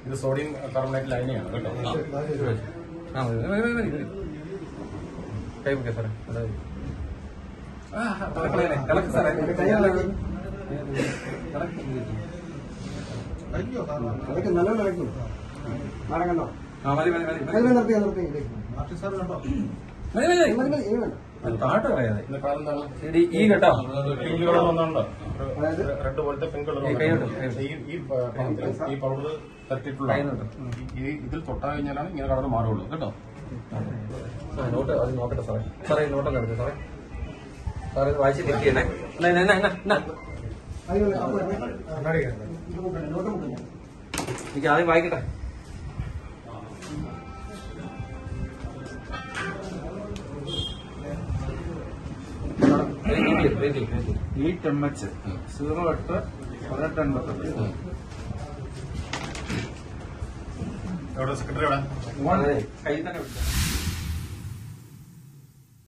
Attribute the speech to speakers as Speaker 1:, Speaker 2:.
Speaker 1: ഇത് sodium carbonate ലൈനിയാണ് കേട്ടോ
Speaker 2: ആ മതി മതി മതി മതി മതി കൈ പിടിക്കാം സാറേ അതായത് കളക്ട് സാറേ
Speaker 3: അതൊക്കെ നല്ലോണം കളിക്കും നാടകണ്ടോ
Speaker 2: ആ മതി മതി മതി
Speaker 3: അതിൽ നിർത്തി നിർത്തി
Speaker 2: മതി മതി
Speaker 3: മതി മതി ഇനി വേണ്ട
Speaker 2: താട്ട് പറയാതെ
Speaker 1: ഇതിന്റെ കാലെന്താണ്
Speaker 2: ഇടി ഈ കേട്ടോ
Speaker 1: പിങ്ക് കളർ വന്നുണ്ടോ
Speaker 3: അതായത്
Speaker 1: റെഡ് പോലത്തെ പിങ്ക് കളർ
Speaker 2: ഈ കൈ കൊണ്ട്, കൈ കൊണ്ട്.
Speaker 1: ഈ ഈ പ- പഴത്തിൽ ഈ പൗഡർ തട്ടിയിട്ടുള്ള
Speaker 2: കൈ കൊണ്ട്.
Speaker 1: ഈ ഇതിൽ തൊട്ടാ കഴിഞ്ഞാലാണ് ഇങ്ങനെ കളർ മാറുള്ളൂ കേട്ടോ
Speaker 2: ആ, നോട്ട് അത് നോക്കട്ടെ സാറേ സാറേ ഈ നോട്ടൊന്ന് എടുക്കും സാറേ സാറേ ഇത് വായിച്ച് ചെക്ക് ചെയ്യണേ എന്നാ എന്നാ എന്നാ എന്നാ
Speaker 3: അതിനുള്ള കപ്പ് തന്നെ. നോട്ട് മുട്ടില്ല.
Speaker 2: എനിക്ക് ആദ്യം വായിക്കട്ടെ വെയിറ്റ് ചെയ്യ്, വെയിറ്റ് ചെയ്യ്, വെയിറ്റ് ചെയ്യ്.
Speaker 4: എയ്റ്റ് എം എച്ച് സീറോ എട്ട് പതിനെട്ട് എൺപത്തെട്ട്
Speaker 1: എവിടെ സെക്രട്ടറി എവിടെ
Speaker 2: അതെ, കയ്യിൽ തന്നെ പിടിച്ചോ.